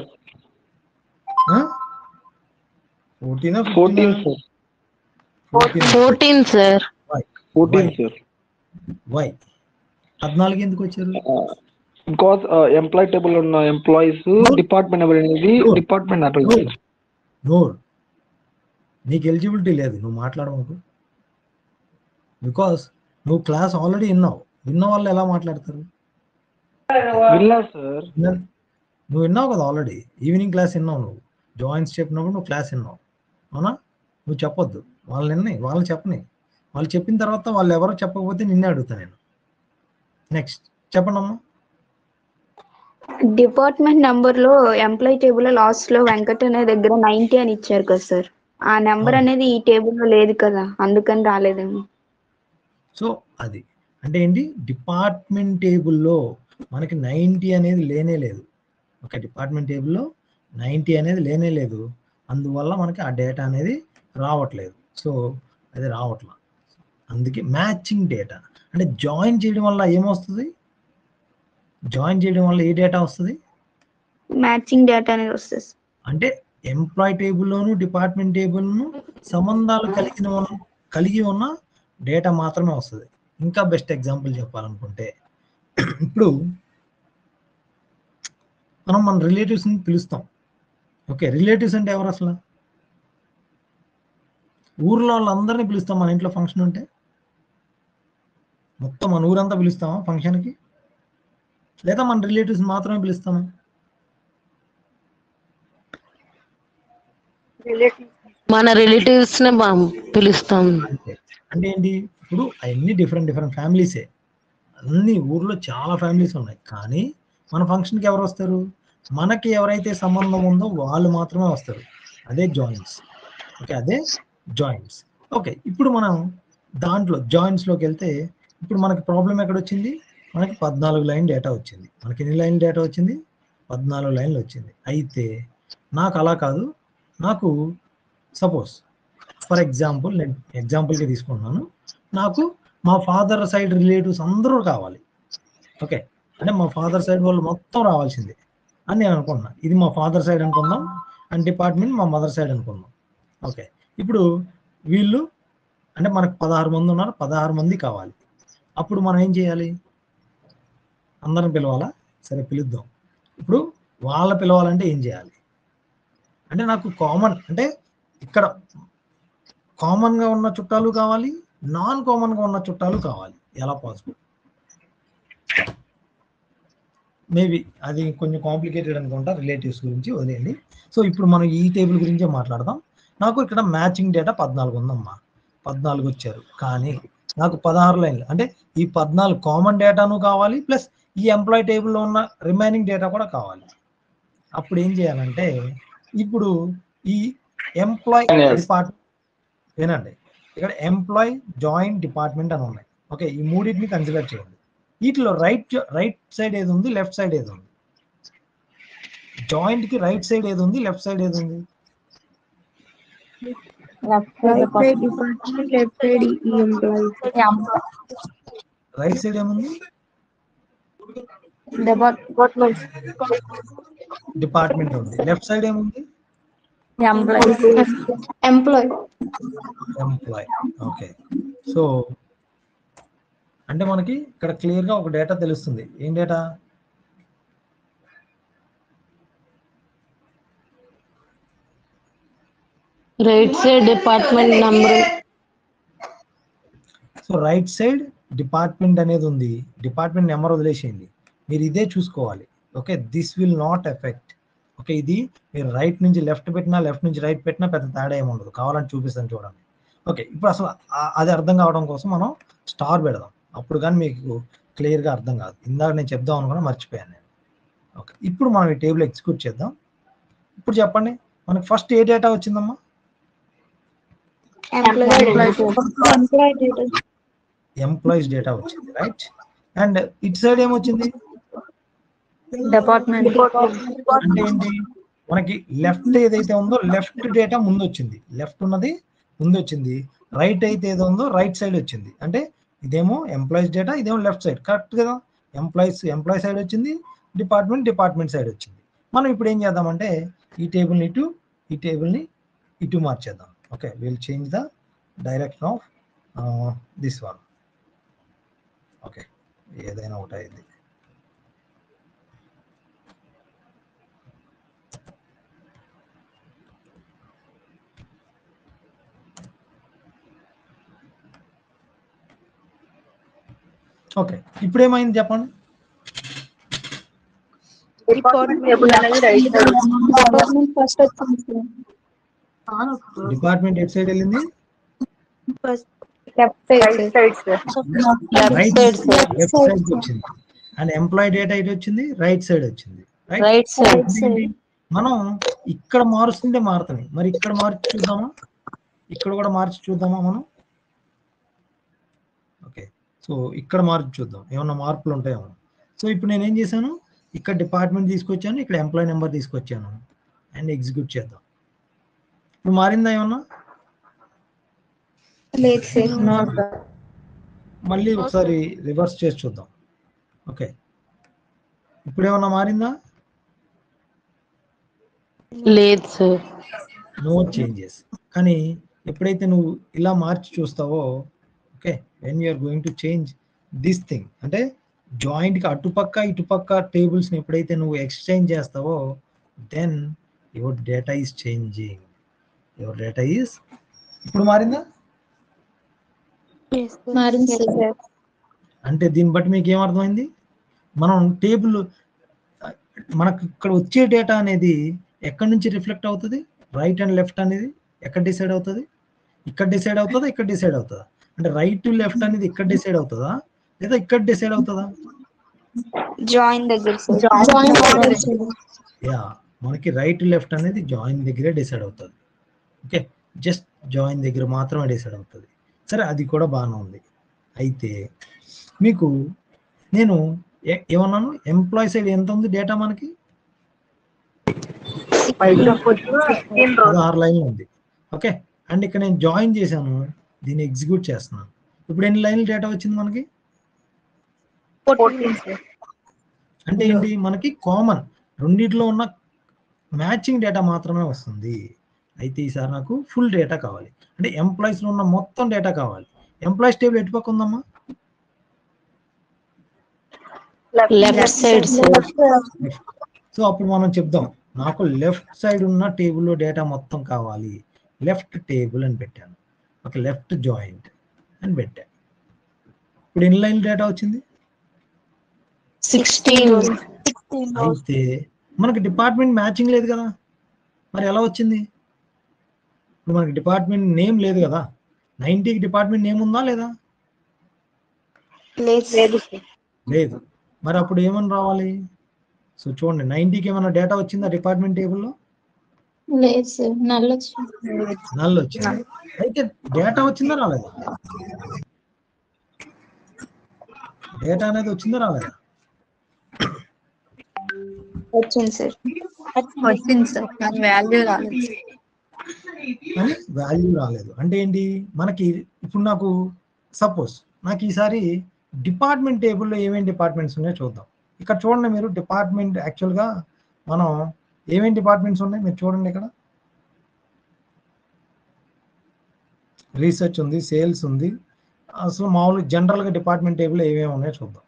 A: ఫోర్టీనా
B: fourteen sir
A: fourteen
D: fourteen sir
B: fourteen sir
A: why పద్నాలుగు ఎందుకు వచ్చారు
B: బికాస్ ఎంప్లాయ్ టేబుల్ ఉన్న ఎంప్లాయీస్ డిపార్ట్మెంట్ నెంబర్ అనేది డిపార్ట్మెంట్ అడ్రస్
A: No. నో నీకు ఎలిజిబిలిటీ లేదు నువ్వు మాట్లాడమాకు బికాస్ నువ్వు క్లాస్ ఆల్రెడీ విన్నావు విన్న వాళ్ళు ఎలా మాట్లాడతారు
B: విన్నా సార్
A: విన్న- నువ్వు విన్నావు కదా ఆల్రెడీ ఈవినింగ్ క్లాస్ విన్నావు నువ్వు జాయిన్స్ చెప్పినప్పుడు నువ్వు క్లాస్ విన్నావు అవునా నువ్వు చెప్పొద్దు వాళ్ళు నిన్నే వాళ్ళు చెప్పని వాళ్ళు చెప్పిన తర్వాత వాళ్ళు ఎవరో చెప్పకపోతే నిన్నే అడుగుతా నేను నెక్స్ట్ చెప్పండి అమ్మా
E: డిపార్ట్మెంట్ నంబర్ లో ఎంప్లాయీ టేబుల్ లాస్ట్ లో వెంకట్ అనే దగ్గర నైన్టీ అని ఇచ్చారు కదా సార్ ఆ నెంబర్
A: అవును.
E: అనేది ఈ టేబుల్ లో లేదు కదా అందుకని రాలేదేమో
A: సో అది అంటే ఏంటి డిపార్ట్మెంట్ టేబుల్లో మనకి నైంటీ అనేది లేనే లేదు ఒక డిపార్ట్మెంట్ టేబుల్లో నైంటీ అనేది లేనే లేదు అందువల్ల మనకి ఆ డేటా అనేది రావట్లేదు సో అది రావట్లా అందుకే మ్యాచింగ్ డేటా అంటే జాయిన్ చేయడం వల్ల ఏమొస్తుంది జాయిన్ చేయడం వల్ల ఏ డేటా వస్తుంది
E: మ్యాచింగ్ డేటా అనేది వస్తుంది సార్.
A: అంటే ఎంప్లాయ్ టేబుల్లోను డిపార్ట్మెంట్ టేబుల్ను సంబంధాలు కలిగిన ఉన్న- కలిగి ఉన్న డేటా మాత్రమే వస్తుంది ఇంకా బెస్ట్ ఎగ్జాంపుల్ చెప్పాలనుకుంటే ఇప్పుడు మనం మన రిలేటివ్స్ని పిలుస్తాం ఓకే రిలేటివ్స్ అంటే ఎవరు అసలు ఊర్లో వాళ్ళందరినీ పిలుస్తాం మన ఇంట్లో ఫంక్షన్ ఉంటే మొత్తం మన ఊరంతా పిలుస్తామా ఫంక్షన్కి లేదా మన రిలేటివ్స్ మాత్రమే పిలుస్తామా
C: రిలేటివ్
D: మన రిలేటివ్స్ ని బా- పిలుస్తాం
A: అంతే అంటే ఏంటి ఇప్పుడు అవన్నీ డిఫరెంట్ డిఫరెంట్ ఫ్యామిలీసే అన్ని ఊర్లో చాలా ఫ్యామిలీస్ ఉన్నాయి కానీ మన ఫంక్షన్కి ఎవరు వస్తారు మనకి ఎవరైతే సంబంధం ఉందో వాళ్ళు మాత్రమే వస్తారు అదే జాయింట్స్ ఓకే అదే జాయింట్స్ ఓకే ఇప్పుడు మనం దాంట్లో జాయింట్స్లోకి వెళ్తే ఇప్పుడు మనకి ప్రాబ్లం ఎక్కడ వచ్చింది మనకి పద్నాలుగు లైన్ డేటా వచ్చింది మనకి ఎన్ని లైన్ డేటా వచ్చింది పద్నాలుగు లైన్లు వచ్చింది అయితే నాకు అలా కాదు నాకు సపోజ్ ఫర్ ఎగ్జాంపుల్ నేను ఎగ్జాంపుల్కి తీసుకుంటున్నాను నాకు మా ఫాదర్ సైడ్ రిలేటివ్స్ అందరూ కావాలి ఓకే అంటే మా ఫాదర్ సైడ్ వాళ్ళు మొత్తం రావాల్సిందే అని నేను అనుకున్నా ఇది మా ఫాదర్ సైడ్ అనుకుందాం అండ్ డిపార్ట్మెంట్ మా మదర్ సైడ్ అనుకుందాం ఓకే ఇప్పుడు వీళ్ళు అంటే మనకు పదహారు మంది ఉన్నారు పదహారు మంది కావాలి అప్పుడు మనం ఏం చేయాలి అందరం పిలవాలా సరే పిలుద్దాం ఇప్పుడు వాళ్ళ పిలవాలంటే ఏం చేయాలి అంటే నాకు కామన్ అంటే ఇక్కడ కామన్ గా ఉన్న చుట్టాలు కావాలి నాన్ కామన్ గా ఉన్న చుట్టాలు కావాలి ఎలా పాసిబుల్ మేబీ అది కొంచెం కాంప్లికేటెడ్ అనుకుంటా రిలేటివ్స్ గురించి వదిలేయండి సో ఇప్పుడు మనం ఈ టేబుల్ గురించే మాట్లాడదాం నాకు ఇక్కడ మ్యాచింగ్ డేటా పద్నాలుగు ఉందమ్మా పద్నాలుగు వచ్చారు కానీ నాకు పదహారు లైన్లు అంటే ఈ పద్నాలుగు కామన్ డేటాను కావాలి ప్లస్ ఈ ఎంప్లాయ్ టేబుల్లో ఉన్న రిమైనింగ్ డేటా కూడా కావాలి అప్పుడు ఏం చేయాలంటే ఇప్పుడు ఈ ఎంప్లాయ్
B: Yes.
A: డిపార్ట్మెంట్ వినండి ఇక్కడ ఎంప్లాయ్ జాయింట్ డిపార్ట్మెంట్ అని ఉన్నాయి ఓకే ఈ మూడింటిని కన్సిడర్ చేయండి వీటిలో రైట్ రైట్ సైడ్ ఏది ఉంది లెఫ్ట్ సైడ్ ఏది ఉంది జాయింట్ కి రైట్ సైడ్ ఏది ఉంది లెఫ్ట్ సైడ్ ఏది ఉంది
E: డిపార్ట్మెంట్ లెఫ్ట్ సైడ్ ఈ ఎంప్లాయీస్
A: రైట్ సైడ్ ఏముంది
C: డిపార్ట్మెంట్
A: డిపార్ట్మెంట్ ఉంది లెఫ్ట్ సైడ్ ఏముంది
E: ఎంప్లాయ్
A: ఎంప్లాయ్ ఓకే సో అంటే మనకి ఇక్కడ క్లియర్ గా ఒక డేటా తెలుస్తుంది ఏం data
D: right side department number
A: so right side department అనేది ఉంది డిపార్ట్మెంట్ నెంబర్ వదిలేసేయండి మీరు ఇదే చూసుకోవాలి okay this will not effect okay ఇది మీరు రైట్ నుంచి లెఫ్ట్ పెట్టినా లెఫ్ట్ నుంచి రైట్ పెట్టినా పెద్ద తేడా ఏమి ఉండదు కావాలని చూపిస్తాను చూడండి ఓకే ఇప్పుడు అసలు ఆ- అది అర్థం కావడం కోసం మనం స్టార్ పెడదాం అప్పుడు కానీ మీకు క్లియర్గా అర్థం కాదు ఇందాక నేను చెప్దాం అనుకున్నా మర్చిపోయాను నేను ఓకే ఇప్పుడు మనం ఈ టేబుల్ ఎగ్జిక్యూట్ చేద్దాం ఇప్పుడు చెప్పండి మనకి ఫస్ట్ ఏ డేటా వచ్చిందమ్మా ఎంప్లాయీస్ డేటా వచ్చింది రైట్ అండ్ ఇటు సైడ్ ఏమొచ్చింది
E: డిపార్ట్మెంట్
A: అంటే ఏంటి మనకి లెఫ్ట్ ఏదైతే ఉందో లెఫ్ట్ డేటా ముందు వచ్చింది లెఫ్ట్ ఉన్నది ముందు వచ్చింది రైట్ అయితే ఏదో ఉందో రైట్ సైడ్ వచ్చింది అంటే ఇదేమో ఎంప్లాయీస్ డేటా ఇదేమో లెఫ్ట్ సైడ్ కరెక్ట్ కదా ఎంప్లాయీస్ ఎంప్లాయీ సైడ్ వచ్చింది డిపార్ట్మెంట్ డిపార్ట్మెంట్ సైడ్ వచ్చింది మనం ఇప్పుడు ఏం చేద్దామంటే ఈ టేబుల్ని ఇటు ఈ టేబుల్ని ఇటు మార్చేద్దాం okay will change the direction of this one okay ఏదైనా ఒకటి అయింది ఓకే ఇప్పుడు ఏమైంది చెప్పండి
C: డిపార్ట్మెంట్ టేబుల్ అనేది రైట్ సైడ్
E: ఫస్ట్ వచ్చింది
A: డిపార్ట్మెంట్ ఎటు సైడ్ వెళ్ళింది
E: left
C: right side sir
A: right
D: Left side, sir.
A: Left side వచ్చింది అండ్ ఎంప్లాయీ డేటా ఇటు వచ్చింది రైట్ సైడ్ వచ్చింది రైట్
D: రైట్ సైడ్
A: మనం ఇక్కడ మారుస్తుంటే మారుతుంది మరి ఇక్కడ మార్చి చూద్దామా ఇక్కడ కూడా మార్చి చూద్దామా మనం ఓకే సో ఇక్కడ మార్చి చూద్దాం ఏమన్నా మార్పులు ఉంటాయేమో సో ఇప్పుడు నేను ఏం చేశాను ఇక్కడ డిపార్ట్మెంట్ తీసుకొచ్చాను ఇక్కడ ఎంప్లాయీ నెంబర్ తీసుకొచ్చాను అండ్ ఎగ్జిక్యూట్ చేద్దాం ఇప్పుడు మారిందా ఏమన్నా
E: లేదు సార్
A: మళ్ళీ ఒకసారి రివర్స్ చేసి చూద్దాం ఓకే ఇప్పుడు ఏమన్నా మారిందా
D: లేదు సార్
A: నో చేంజెస్ కానీ ఎప్పుడైతే నువ్వు ఇలా మార్చి చూస్తావో okay when you're going to change this thing అంటే జాయింట్కి అటుపక్క ఇటుపక్క టేబుల్స్ని ఎప్పుడైతే నువ్వు ఎక్స్చేంజ్ చేస్తావో then your data is changing your data is ఇప్పుడు మారిందా
E: మారింది సార్
A: అంటే దీన్ని బట్టి మీకు ఏమర్థమైంది మనం టేబుల్ మనకు ఇక్కడ వచ్చే డేటా అనేది ఎక్కడి నుంచి రిఫ్లెక్ట్ అవుతుంది రైట్ అండ్ లెఫ్ట్ అనేది ఎక్కడ డిసైడ్ అవుతుంది ఇక్కడ డిసైడ్ అవుతుందా ఇక్కడ డిసైడ్ అవుతుందా అంటే రైట్ టు లెఫ్ట్ అనేది ఇక్కడ డిసైడ్ అవుతుందా లేదా ఇక్కడ డిసైడ్ అవుతుందా
E: జాయిన్ దగ్గర సార్
A: యా మనకి రైట్ లెఫ్ట్ అనేది జాయిన్ దగ్గరే డిసైడ్ అవుతుంది ఓకే జస్ట్ జాయిన్ దగ్గర మాత్రమే డిసైడ్ అవుతుంది సరే అది కూడా బాగానే ఉంది అయితే మీకు నేను ఏ- ఏమన్నాను ఎంప్లాయీ సైడ్ ఎంత ఉంది డేటా మనకి
C: ఫిఫ్టీన్ రోజు
A: పదహారు లైన్లు ఉంది ఓకే అండ్ ఇక్కడ నేను జాయిన్ చేశాను దీన్ని ఎగ్జిక్యూట్ చేస్తున్నాను ఇప్పుడు ఎన్ని లైన్లు డేటా వచ్చింది మనకి
C: ఫోర్టీన్ సార్
A: అంటే ఏంటి మనకి కామన్ రెండిట్లో ఉన్న మ్యాచింగ్ డేటా మాత్రమే వస్తుంది అయితే ఈసారి నాకు ఫుల్ డేటా కావాలి అంటే ఎంప్లాయీస్ లో ఉన్న మొత్తం డేటా కావాలి ఎంప్లాయీస్ టేబుల్ ఎటు పక్క ఉందమ్మా
D: లెఫ్ట్ సైడ్ సార్
A: సో అప్పుడు మనం చెప్దాం నాకు లెఫ్ట్ సైడ్ ఉన్న టేబుల్లో డేటా మొత్తం కావాలి లెఫ్ట్ టేబుల్ అని పెట్టాను ఒక లెఫ్ట్ జాయింట్ అని పెట్టాను ఇప్పుడు ఎన్ని లైన్ డేటా వచ్చింది
D: సిక్స్టీన్
A: అయితే మనకి డిపార్ట్మెంట్ మ్యాచింగ్ లేదు కదా మరి ఎలా వచ్చింది ఇప్పుడు మనకి డిపార్ట్మెంట్ నేమ్ లేదు కదా నైన్టీకి డిపార్ట్మెంట్ నేమ్ ఉందా లేదా
E: లేదు
C: లేదు సార్
A: లేదు మరి అప్పుడు ఏమని రావాలి సో చూడండి నైన్టీకి ఏమైనా డేటా వచ్చిందా డిపార్ట్మెంట్ టేబుల్లో
E: లేదు సార్ నల్ల
A: నల్ వచ్చింది అయితే డేటా వచ్చిందా రాలేదా డేటా అనేది వచ్చిందా రాలేదా
E: వచ్చింది సార్
C: వచ్చింది సార్ కానీ వాల్యూ రాలేదు
A: అని వాల్యూ రాలేదు అంటే ఏంటి మనకి ఇప్పుడు నాకు సపోజ్ నాకు ఈసారి డిపార్ట్మెంట్ టేబుల్లో ఏమేమి డిపార్ట్మెంట్స్ ఉన్నాయో చూద్దాం ఇక్కడ చూడండి మీరు డిపార్ట్మెంట్ యాక్చువల్గా మనం ఏమేమి డిపార్ట్మెంట్స్ ఉన్నాయి మీరు చూడండి ఇక్కడ రీసెర్చ్ ఉంది సేల్స్ ఉంది అసలు మామూలు జనరల్గా డిపార్ట్మెంట్ టేబుల్లో ఏమేమి ఉన్నాయో చూద్దాం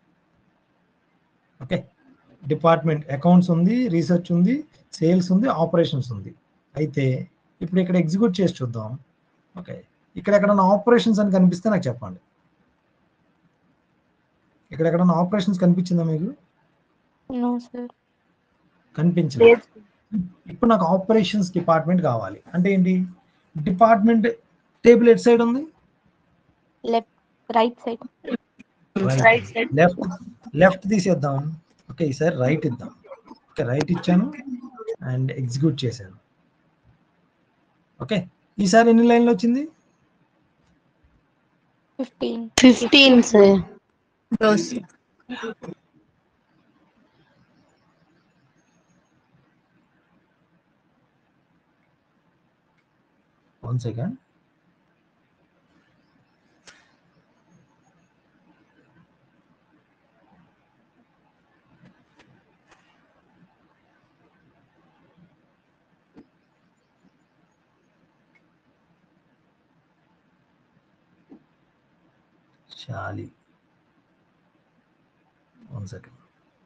A: ఓకే డిపార్ట్మెంట్ అకౌంట్స్ ఉంది రీసెర్చ్ ఉంది సేల్స్ ఉంది ఆపరేషన్స్ ఉంది అయితే ఇప్పుడు ఇక్కడ ఎగ్జిక్యూట్ చేసి చూద్దాం ఓకే ఇక్కడ ఎక్కడన్నా ఆపరేషన్స్ అని కనిపిస్తే నాకు చెప్పండి ఇక్కడ ఎక్కడన్నా ఆపరేషన్స్ కనిపించిందా మీకు
E: నో సార్
A: కనిపించలేదు
C: లేదు
A: ఇప్పుడు నాకు ఆపరేషన్స్ డిపార్ట్మెంట్ కావాలి అంటే ఏంటి డిపార్ట్మెంట్ టేబుల్ ఎట్ సైడ్ ఉంది
E: left right side
A: right left left తీసేద్దాం ఓకే ఈసారి రైట్ ఇద్దాం ఓకే రైట్ ఇచ్చాను అండ్ ఎగ్జిక్యూట్ చేశాను ఓకే ఈసారి ఎన్ని లైన్లు వచ్చింది
E: fifteen
D: fifteen sir
A: one second చాలి వన్ సెకండ్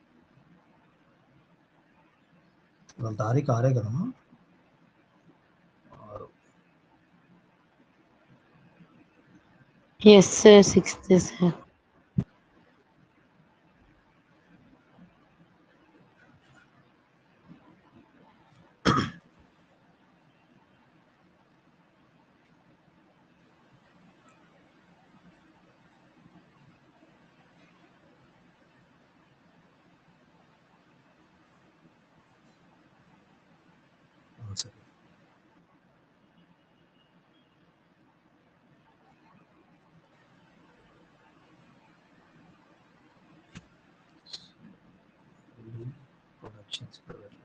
A: ఇవాళ తారీఖు ఆరే కదమ్మా ఆరు
D: yes sir sixth sir
A: one second productions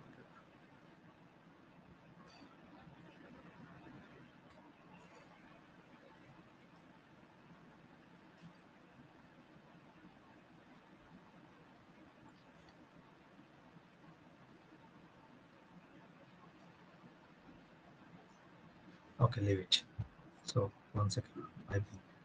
A: Okay, leave it. So one second. I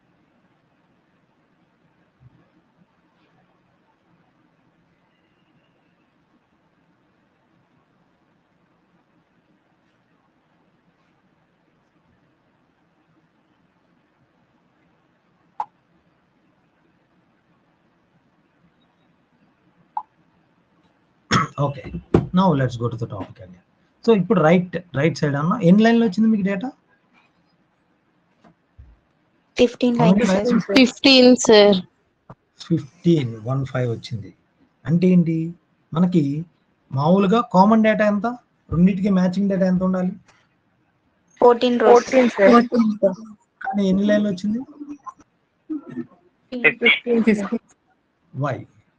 A: okay now let's go to the topic again so ఇప్పుడు రైట్ రైట్ సైడ్ అన్న ఎన్ని లైన్లో వచ్చింది మీకు data
E: fifteen lines
D: fifteen sir
A: fifteen one five వచ్చింది అంటే ఏంటి మనకి మామూలుగా కామన్ డేటా ఎంత రెండింటికి మ్యాచింగ్ డేటా ఎంత ఉండాలి
E: ఫోర్టీన్ రోస్
A: కానీ ఎన్ని లైన్లు వచ్చింది వై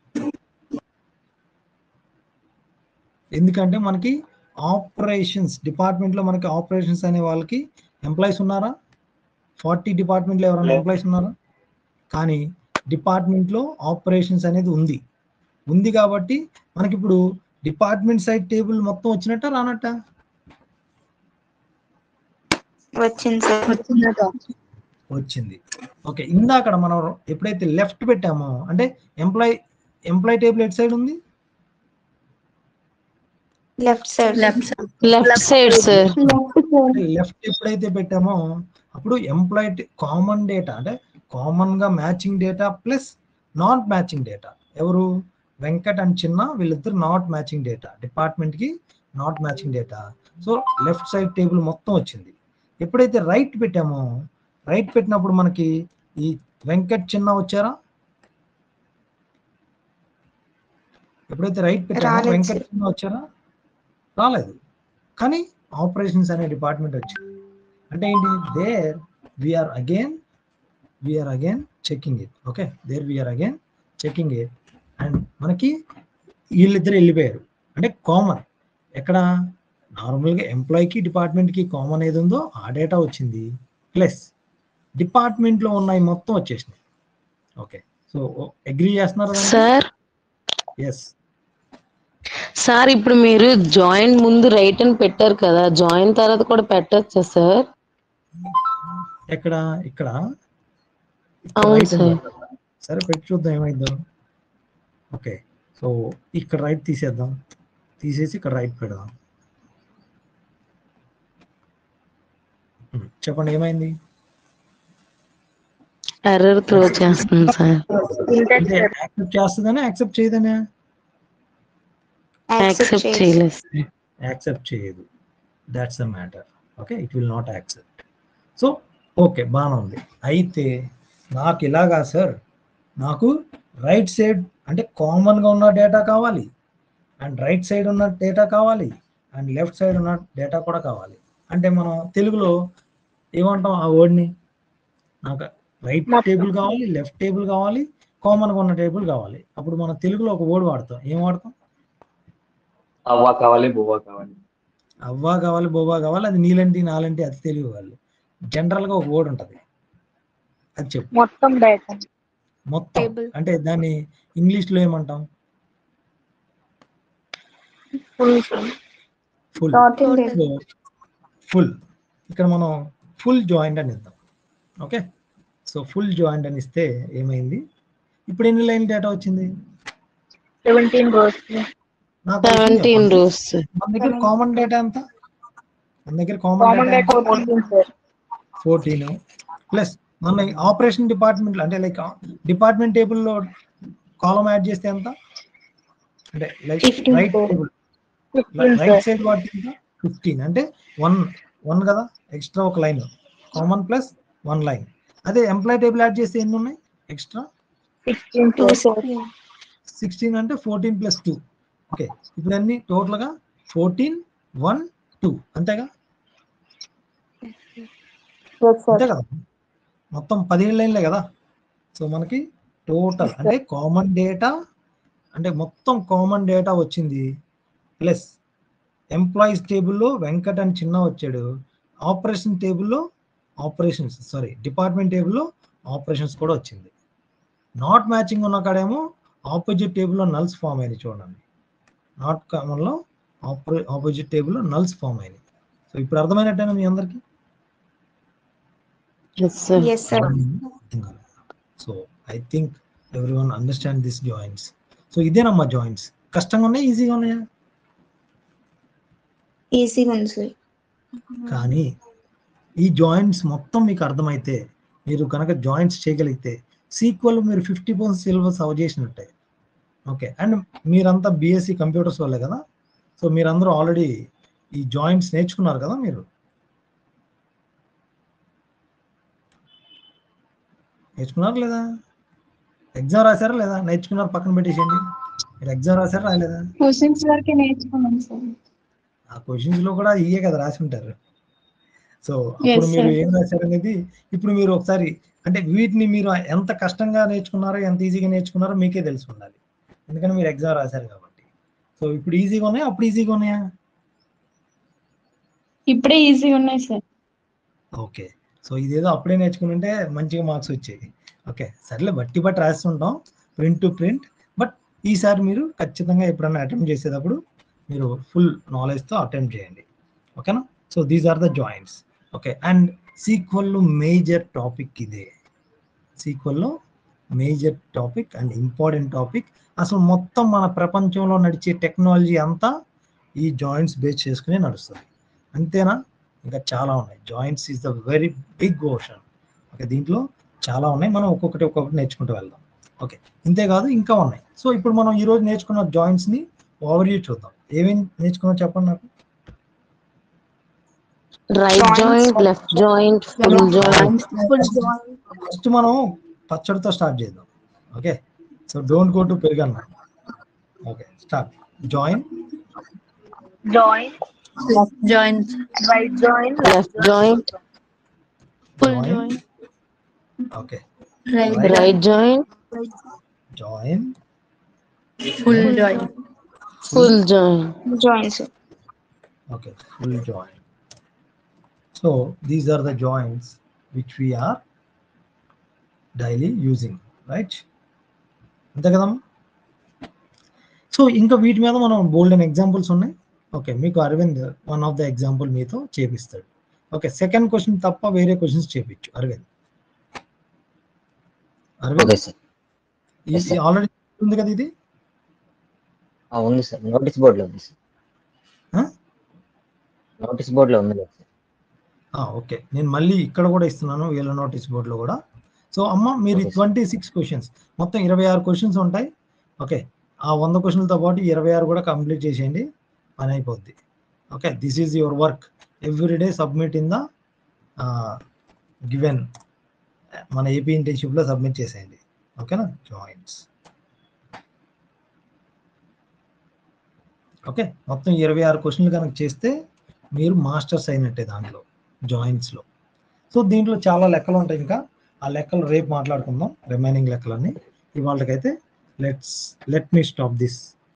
A: ఎందుకంటే మనకి ఆపరేషన్స్ డిపార్ట్మెంట్లో మనకి ఆపరేషన్స్ అనే వాళ్ళకి ఎంప్లాయీస్ ఉన్నారా ఫార్టీ డిపార్ట్మెంట్లో ఎవరైనా ఎంప్లాయీస్ ఉన్నారా కానీ డిపార్ట్మెంట్లో ఆపరేషన్స్ అనేది ఉంది ఉంది కాబట్టి మనకి ఇప్పుడు డిపార్ట్మెంట్ సైడ్ టేబుల్ మొత్తం వచ్చినట్ట రానట్ట
E: వచ్చింది సార్
A: వచ్చింది ఓకే ఇందాక మనం ఎప్పుడైతే లెఫ్ట్ పెట్టామో అంటే ఎంప్లాయ్ ఎంప్లాయ్ టేబుల్ ఎట్ సైడ్ ఉంది
E: left side left
D: left side sir
A: left ఎప్పుడైతే పెట్టామో అప్పుడు ఎంప్లాయ్ కామన్ డేటా అంటే కామన్ గా matching data plus not matching data ఎవరు వెంకట్ అండ్ చిన్న వీళ్ళిద్దరు నాట్ మ్యాచింగ్ డేటా డిపార్ట్మెంట్ కి not matching data so left side table మొత్తం వచ్చింది ఎప్పుడైతే రైట్ పెట్టామో రైట్ పెట్టినప్పుడు మనకి ఈ వెంకట్ చిన్న వచ్చారా ఎప్పుడైతే రైట్ పెట్టామో
E: రాలేదు
A: వెంకట్
E: sir.
A: చిన్న వచ్చారా రాలేదు కానీ ఆపరేషన్స్ అనే డిపార్ట్మెంట్ వచ్చింది అంటే ఏంటి there we're again we're again checking it okay there we're again checking it and మనకి వీళ్ళిద్దరు వెళ్ళిపోయారు అంటే కామన్ ఎక్కడ నార్మల్గా ఎంప్లాయీకి డిపార్ట్మెంట్కి కామన్ ఏది ఉందో ఆ డేటా వచ్చింది ప్లస్ డిపార్ట్మెంట్లో ఉన్నాయి మొత్తం వచ్చేసినాయి ఓకే సో అగ్రీ చేస్తున్నారా
D: సార్
A: ఎస్
D: సార్ ఇప్పుడు మీరు జాయిన్ ముందు రైట్ అని పెట్టారు కదా జాయిన్ తర్వాత కూడా పెట్టచ్చా సార్
A: ఎక్కడ ఇక్కడ ఇక్కడ
D: అవును
A: right అని
D: సార్.
A: పెట్టాలా? సరే పెట్టి చూద్దాం ఏమైందో ఓకే సో ఇక్కడ రైట్ తీసేద్దాం తీసేసి ఇక్కడ రైట్ పెడదాం Hmm, చెప్పండి ఏమైంది
D: ఎర్రర్ త్రో చేస్తుంది సార్
A: అంటే యాక్సెప్ట్ చేస్తుందనే యాక్సెప్ట్ చేయదనే
D: యాక్సెప్ట్ చేయలేదు సార్
A: యాక్సెప్ట్ చేయదు that's the matter okay it will not accept so okay బాగానే ఉంది అయితే నాకు ఇలాగా సార్ నాకు రైట్ సైడ్ అంటే కామన్గా ఉన్న డేటా కావాలి అండ్ రైట్ సైడ్ ఉన్న డేటా కావాలి అండ్ లెఫ్ట్ సైడ్ ఉన్న డేటా కూడా కావాలి అంటే మనం తెలుగులో ఏమంటాం ఆ వర్డ్ని నాకు రైట్
C: మొత్తం.
A: టేబుల్ కావాలి లెఫ్ట్ టేబుల్ కావాలి కామన్గా ఉన్న టేబుల్ కావాలి అప్పుడు మనం తెలుగులో ఒక వర్డ్ వాడతాం ఏం వాడతాం
F: అవ్వ కావాలి బువ్వ కావాలి
A: అవ్వా కావాలి బొవ్వా కావాలి అది నీలంటి నాలంటి అది తెలివి వాళ్ళు జనరల్గా ఒక వర్డ్ ఉంటుంది అది చెప్పు
C: మొత్తం డేటా
A: మొత్తం
E: Table.
A: అంటే దాన్ని ఇంగ్లీష్లో ఏమంటాం
C: full
A: full
E: Total.
A: So full ఇక్కడ మనం ఫుల్ జాయింట్ అని ఇద్దాం ఓకే సో ఫుల్ జాయింట్ అని ఇస్తే ఏమైంది ఇప్పుడు ఎన్ని లైన్ డేటా వచ్చింది
C: సెవెంటీన్ రోస్
A: నాకు తెలిసింది
D: సెవెంటీన్
A: మన-
D: రోస్
A: మన దగ్గర కామన్ డేటా ఎంత మన దగ్గర common
C: common
A: data
C: data fourteen sir
A: fourteen plus మన ఆపరేషన్ డిపార్ట్మెంట్ అంటే లైక్ డిపార్ట్మెంట్ టేబుల్లో కాలం యాడ్ చేస్తే ఎంత అంటే like
C: 15
A: right
C: sir.
A: Table
C: fifteen
A: right
C: sir
A: side వాటి ఫిఫ్టీన్ అంటే వన్ వన్ కదా ఎక్స్ట్రా ఒక line common plus one line అదే ఎంప్లాయ్ టేబుల్ యాడ్ చేస్తే ఎన్ని ఉన్నాయి extra
C: sixteen two sir
A: sixteen అంటే ఫోర్టీన్ ప్లస్ టూ ఓకే ఇప్పుడు అన్ని టోటల్గా ఫోర్టీన్ వన్ టూ అంతేగా
C: ఎస్
A: అంతే
C: సార్
A: కదా మొత్తం పదిహేడు లైన్లే కదా సో మనకి టోటల్ అంటే కామన్ డేటా అంటే మొత్తం కామన్ డేటా వచ్చింది ప్లస్ ఎంప్లాయీస్ టేబుల్లో వెంకట్ అని చిన్న వచ్చాడు ఆపరేషన్ టేబుల్లో ఆపరేషన్స్ సారీ డిపార్ట్మెంట్ టేబుల్లో ఆపరేషన్స్ కూడా వచ్చింది నాట్ మ్యాచింగ్ ఉన్న కాడేమో ఆపోజిట్ టేబుల్లో నల్స్ ఫామ్ అయినాయి చూడండి నాట్ కామన్లో ఆపో ఆపోజిట్ టేబుల్లో నల్స్ ఫామ్ అయినాయి సో ఇప్పుడు అర్థమైనట్టేనా మీ అందరికీ
D: yes sir
E: yes sir
A: so I think every one understand this joints so ఇదేనమ్మా జాయింట్స్ కష్టంగా ఉన్నాయా ఈజీగా ఉన్నాయా
E: ఈజీగా ఉంది సార్
A: కానీ ఈ జాయింట్స్ మొత్తం మీకు అర్థమైతే మీరు కనుక జాయింట్స్ చేయగలిగితే సీక్వల్ మీరు ఫిఫ్టీ పర్సెంట్ సిలబస్ అవ చేసినట్టే ఓకే అండ్ మీరంతా బీఎస్సీ కంప్యూటర్స్ వాళ్ళే కదా సో మీరందరూ ఆల్రెడీ ఈ జాయింట్స్ నేర్చుకున్నారు కదా మీరు నేర్చుకున్నారు లేదా ఎగ్జామ్ రాశారా లేదా నేర్చుకున్నారు పక్కన పెట్టేసేయండి మీరు ఎగ్జామ్ రాశారా రాలేదా
C: క్వశ్చన్స్ వరకే నేర్చుకున్నాం సార్
A: ఆ క్వశ్చన్స్ లో కూడా ఇయే కదా రాసి ఉంటారు సో అప్పుడు మీరు
C: sir.
A: ఏం రాశారు అనేది ఇప్పుడు మీరు ఒకసారి అంటే వీటిని మీరు ఎంత కష్టంగా నేర్చుకున్నారో ఎంత ఈజీగా నేర్చుకున్నారో మీకే తెలిసి ఉండాలి ఎందుకంటే మీరు ఎగ్జామ్ రాశారు కాబట్టి సో ఇప్పుడు ఈజీగా ఉన్నాయా అప్పుడు ఈజీగా ఉన్నాయా
C: ఇప్పుడే ఈజీగా ఉన్నాయి సార్
A: ఓకే సో ఇదేదో అప్పుడే నేర్చుకుని ఉంటే మంచిగా మార్క్స్ వచ్చాయి ఓకే సర్లే బట్టి బట్టి రాస్తుంటాం ప్రింట్ టు ప్రింట్ బట్ ఈసారి మీరు ఖచ్చితంగా ఎప్పుడైనా అటెంప్ట్ చేసేటప్పుడు మీరు ఫుల్ నాలెడ్జ్తో అటెంప్ట్ చేయండి ఓకేనా so these are the joints okay and సీక్వల్లో మేజర్ టాపిక్ ఇదే సీక్వల్లో major topic and important topic అసలు మొత్తం మన ప్రపంచంలో నడిచే టెక్నాలజీ అంతా ఈ జాయింట్స్ బేస్ చేసుకుని నడుస్తుంది అంతేనా ఇంకా చాలా ఉన్నాయి joints is the very big ocean okay దీంట్లో చాలా ఉన్నాయి మనం ఒక్కొక్కటి ఒక్కొక్కటి నేర్చుకుంటూ వెళ్దాం ఓకే ఇంతేకాదు ఇంకా ఉన్నాయి సో ఇప్పుడు మనం ఈ రోజు నేర్చుకున్న జాయింట్స్ ని ఓవర్వ్యూ చూద్దాం ఏమేం నేర్చుకున్నా చెప్పండి నాకు
D: right joint left joint full joint
C: full join
A: first మనం పచ్చడితో స్టార్ట్ చేద్దాం okay so don't go to పెరుగన్న okay start join
C: join left join right join
D: left joint
C: full
A: Join.
C: Join
A: okay
C: right
D: right joint
A: join
C: full join
D: full joint
E: join sir
A: okay full join so these are the joints which we are daily using right అంతే కదమ్మా so ఇంకా వీటి మీద మనం bold and examples ఉన్నాయి okay మీకు Arvind one of the example మీతో చేపిస్తాడు ఓకే సెకండ్ క్వశ్చన్ తప్ప వేరే క్వశ్చన్స్ చేపించు Arvind Arvind
G: okay sir Yes, sir.
A: Already ఉంది కదా ఇది
G: ఆ, ఉంది సార్ నోటీస్ బోర్డులో ఉంది సార్
A: Huh?
G: నోటీస్ బోర్డులో ఉంది కదా సార్
A: ఓకే నేను మళ్ళీ ఇక్కడ కూడా ఇస్తున్నాను వీళ్ళ నోటీస్ బోర్డులో కూడా సో అమ్మ మీరు
G: Okay, sir.
A: Twenty six questions మొత్తం ఇరవై ఆరు క్వశ్చన్స్ ఉంటాయి ఓకే ఆ వంద క్వశ్చన్లతో పాటు ఇరవై ఆరు కూడా కంప్లీట్ చేసేయండి పని అయిపోద్ది okay this is your work every day submit in the given మన ఏపీ ఇంటర్న్షిప్లో సబ్మిట్ చేసేయండి ఓకేనా జాయింట్స్ ఓకే మొత్తం ఇరవై ఆరు క్వశ్చన్లు కనుక చేస్తే మీరు మాస్టర్స్ అయినట్టే దాంట్లో జాయింట్స్లో సో దీంట్లో చాలా లెక్కలు ఉంటాయి ఇంకా ఆ లెక్కలు రేపు మాట్లాడుకుందాం రిమైనింగ్ లెక్కలన్నీ ఇవాళకైతే let's let me stop this